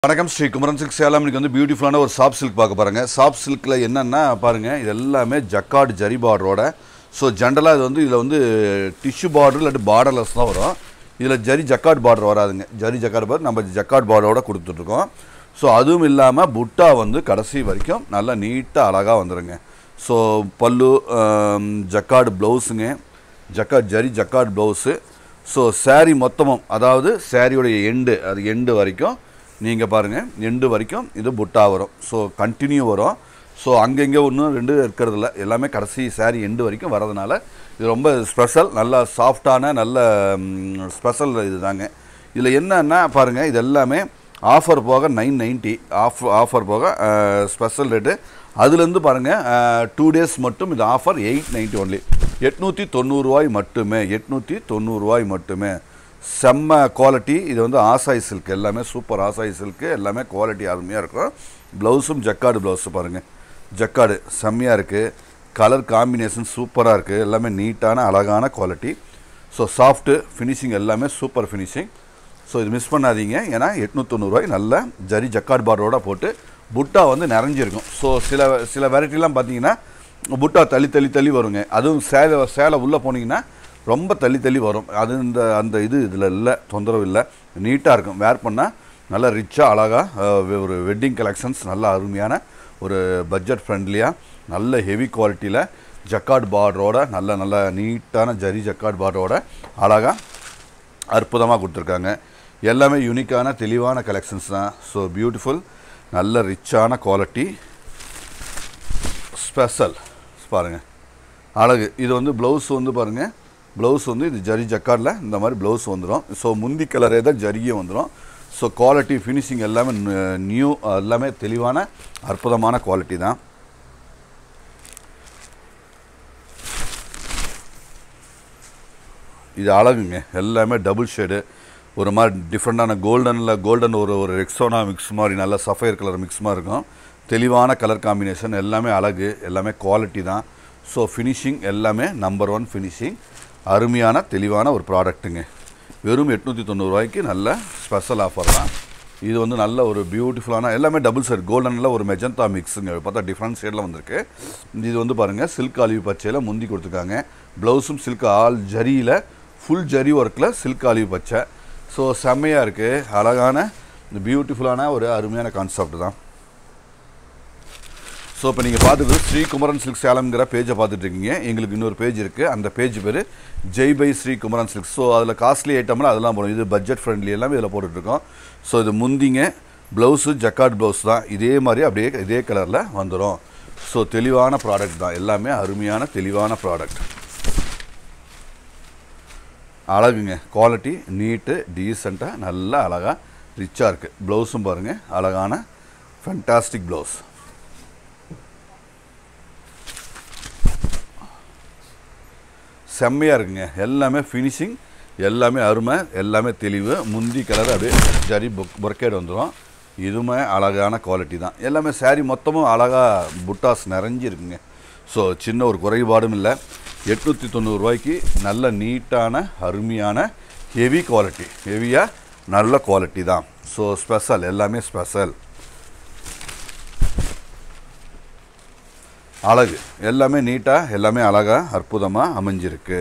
வணக்கம் ஸ்ரீ குமரன் சில்க் சேலம் இன்னைக்கு வந்து பியூட்டிஃபுல்லான ஒரு சாஃப்ட் சில்க் பார்க்க பாருங்க சாஃப்ட் சில்கில் என்னென்னா பாருங்கள் இது எல்லாமே ஜக்கார்டு ஜரி பார்டரோட ஸோ ஜென்ரலாக இது வந்து இதில் வந்து டிஷ்யூ பார்டர் இல்லாட்டி பார்டர்லெஸ் தான் வரும் இதில் ஜரி ஜக்கார்ட் பார்டர் வராதுங்க ஜரி ஜக்கார்ட் பார்டர் நம்ம ஜக்கார்ட் பார்டரோட கொடுத்துட்ருக்கோம் ஸோ அதுவும் இல்லாமல் புட்டா வந்து கடைசி வரைக்கும் நல்லா நீட்டாக அழகாக வந்துடுங்க ஸோ பல்லு ஆம், ஜக்கார்டு ப்ளவுஸுங்க jacquard zari jacquard blouse so saree மொத்தமும் அதாவது சாரியோடைய எண்டு அது எண்டு வரைக்கும் நீங்கள் பாருங்கள் எண்டு வரைக்கும் இது புட்டா வரும் ஸோ கண்டினியூ வரும் ஸோ அங்கங்கே ஒன்றும் ரெண்டு இருக்கிறதில்ல எல்லாமே கடைசி saree எண்டு வரைக்கும் வரதுனால இது ரொம்ப ஸ்பெஷல் நல்ல சாஃப்டான நல்ல ஸ்பெஷல் இது தாங்க இதில் என்னன்னா பாருங்கள் இது எல்லாமே ஆஃபர் போக நைன் நைன்ட்டி ஆஃப் ஆஃபர் போக ஸ்பெஷல் ரேட்டு அதுலேருந்து பாருங்கள் டூ டேஸ் மட்டும் இது ஆஃபர் எயிட் நைன்ட்டி ஒன்லி எட்நூற்றி தொண்ணூறுரூவாய் மட்டுமே எட்நூற்றி தொண்ணூறுரூவாய் மட்டுமே செம்ம குவாலிட்டி இது வந்து ஆசாய் சில்க் எல்லாமே சூப்பர் ஆசாய் சில்க்கு எல்லாமே குவாலிட்டி அருமையாக இருக்கும் ப்ளவுஸும் ஜக்கார்டு ப்ளவுஸு பாருங்கள் ஜக்கார்டு செம்மையாக இருக்குது கலர் காம்பினேஷன் சூப்பராக இருக்குது எல்லாமே நீட்டான அழகான குவாலிட்டி ஸோ சாஃப்ட்டு ஃபினிஷிங் எல்லாமே சூப்பர் ஃபினிஷிங் ஸோ இது மிஸ் பண்ணாதீங்க ஏன்னா எட்நூத்தொண்ணூறுவாய் நல்ல ஜரி ஜக்கார்ட் பார்டரோட போட்டு புட்டா வந்து நிறைஞ்சிருக்கும் ஸோ சில சில வெரைட்டிலாம் பார்த்தீங்கன்னா புட்டா தள்ளி தள்ளி தள்ளி வருங்க அதுவும் சேலை சேலை உள்ளே போனீங்கன்னா ரொம்ப தள்ளி தள்ளி வரும் அது இந்த அந்த இது இதில் இல்லை தொந்தரவு இல்லை நீட்டாக இருக்கும் வேர் பண்ணால் நல்லா ரிச்சாக அழகாக ஒரு வெட்டிங் கலெக்ஷன்ஸ் நல்ல அருமையான ஒரு பட்ஜெட் ஃப்ரெண்ட்லியாக நல்ல ஹெவி குவாலிட்டியில் ஜக்கார்ட் பார்டரோட நல்ல நல்ல நீட்டான ஜரி ஜக்கார்ட் பார்டரோட அழகாக அற்புதமாக கொடுத்துருக்காங்க எல்லாமே யூனிக்கான தெளிவான கலெக்ஷன்ஸ் தான் ஸோ பியூட்டிஃபுல் நல்ல ரிச்சான குவாலிட்டி ஸ்பெஷல் பாருங்கள் அழகு இது வந்து ப்ளவுஸ் வந்து பாருங்கள் ப்ளவுஸ் வந்து இது ஜரி ஜக்கார்டில் இந்த மாதிரி ப்ளவுஸ் வந்துடும் ஸோ முந்தி கலரே தான் ஜரியே வந்துடும் ஸோ குவாலிட்டி ஃபினிஷிங் எல்லாமே நியூ எல்லாமே தெளிவான அற்புதமான குவாலிட்டி தான் இது அழகுங்க எல்லாமே டபுள் ஷேடு ஒரு மாதிரி டிஃப்ரெண்ட்டான கோல்டனில் கோல்டன் ஒரு ஒரு ரெக்ஸோனா மிக்ஸ் மாதிரி நல்ல சஃபயர் கலர் மிக்ஸ் மாதிரி இருக்கும் தெளிவான கலர் காம்பினேஷன் எல்லாமே அழகு எல்லாமே குவாலிட்டி தான் ஸோ ஃபினிஷிங் எல்லாமே நம்பர் ஒன் ஃபினிஷிங் அருமையான தெளிவான ஒரு ப்ராடக்ட்டுங்க வெறும் எட்நூற்றி தொண்ணூறுரூவாய்க்கு நல்ல ஸ்பெஷல் ஆஃபர் தான் இது வந்து நல்ல ஒரு பியூட்டிஃபுல்லான எல்லாமே டபுள் ஷேட் கோல்டனில் ஒரு மெஜந்தா மிக்ஸுங்க பார்த்தா டிஃப்ரெண்ட் ஷேடில் வந்திருக்கு இது வந்து பாருங்கள் சில்க் ஆலிவ் பச்சையில் முந்தி கொடுத்துருக்காங்க ப்ளவுஸும் சில்க் ஆல் ஜரியில் ஃபுல் ஜரி ஒர்க்கில் சில்க் ஆலிவ் பச்சை ஸோ செம்மையாக இருக்குது அழகான இந்த பியூட்டிஃபுல்லான ஒரு அருமையான கான்செப்ட் தான் ஸோ இப்போ நீங்கள் பார்த்துட்டு ஸ்ரீ குமரன் சில்க் சேலம்ங்கிற பேஜை பார்த்துட்டு இருக்கீங்க எங்களுக்கு இன்னொரு பேஜ் இருக்குது அந்த பேஜ் பேர் Jai by Sri Kumaran silk so அதில் காஸ்ட்லி ஐட்டம்லாம் அதெல்லாம் போடும் இது பட்ஜெட் ஃப்ரெண்ட்லி எல்லாமே இதில் போட்டுட்ருக்கோம் ஸோ இது முந்திங்க ப்ளவுஸு ஜக்கார்ட் ப்ளவுஸ் தான் இதே மாதிரி அப்படியே இதே கலரில் வந்துடும் ஸோ தெளிவான ப்ராடக்ட் தான் எல்லாமே அருமையான தெளிவான ப்ராடக்ட் அழகுங்க குவாலிட்டி நீட்டு டீசெண்டாக நல்லா அழகாக ரிச்சாக இருக்குது ப்ளவுஸும் பாருங்கள் அழகான ஃபென்டாஸ்டிக் ப்ளவுஸ் செம்மையாக இருக்குங்க எல்லாமே ஃபினிஷிங் எல்லாமே அருமை எல்லாமே தெளிவு முந்தி கலர் அப்படியே ஜரி புக் பொர்க்கேட் வந்துடும் இதுவுமே அழகான குவாலிட்டி தான் எல்லாமே saree மொத்தமும் அழகாக புட்டாஸ் நிறைஞ்சிருக்குங்க ஸோ சின்ன ஒரு குறைபாடும் இல்லை எட்நூற்றி தொண்ணூறுரூவாய்க்கு நல்ல நீட்டான அருமையான ஹெவி குவாலிட்டி ஹெவியாக நல்ல குவாலிட்டி தான் ஸோ ஸ்பெஷல் எல்லாமே ஸ்பெஷல் அழகு எல்லாமே நீட்டாக எல்லாமே அழகாக அற்புதமாக அமைஞ்சிருக்கு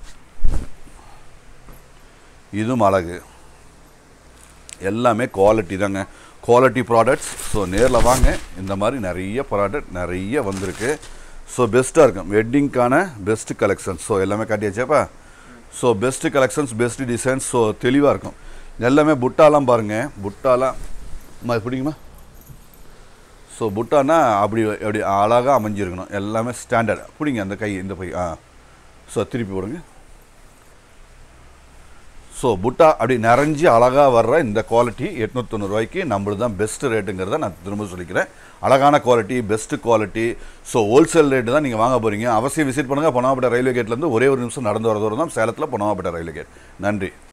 இதுவும் அழகு எல்லாமே குவாலிட்டி தாங்க குவாலிட்டி ப்ராடக்ட்ஸ் ஸோ நேரில் வாங்க இந்த மாதிரி நிறைய ப்ராடக்ட் நிறைய வந்திருக்கு ஸோ பெஸ்ட்டாக இருக்கும் வெட்டிங்க்கான பெஸ்ட்டு கலெக்ஷன்ஸ் ஸோ எல்லாமே காட்டியாச்சேப்பா so best collections best designs so தெளிவாக இருக்கும் எல்லாமே புட்டாலாம் பாருங்கள் புட்டாலாம் அம்மா, இது பிடிக்குமா ஸோ புட்டானா அப்படி அப்படி அழகாக அமைஞ்சிருக்கணும் எல்லாமே ஸ்டாண்டர்ட் பிடிங்க அந்த கை இந்த பை ஆ ஸோ திருப்பி போடுங்க ஸோ புட்டா அப்படி நிறைஞ்சி அழகாக வர்ற இந்த குவாலிட்டி எட்நூத்தொண்ணூறுவாய்க்கு நம்மளுக்கு தான் பெஸ்ட் ரேட்டுங்கிறத நான் திரும்ப சொல்லிக்கிறேன் அழகான quality best quality so wholesale rate தான் நீங்கள் வாங்க போகிறீங்க அவசியம் விசிட் பண்ணுங்கள் பொனாப்பட்ட ரயில்வே கேட்லேருந்து ஒரே ஒரு நிமிஷம் நடந்து வர தூரம் தான் சேலத்தில் பொனாப்பட்ட ரயில்வே கேட் நன்றி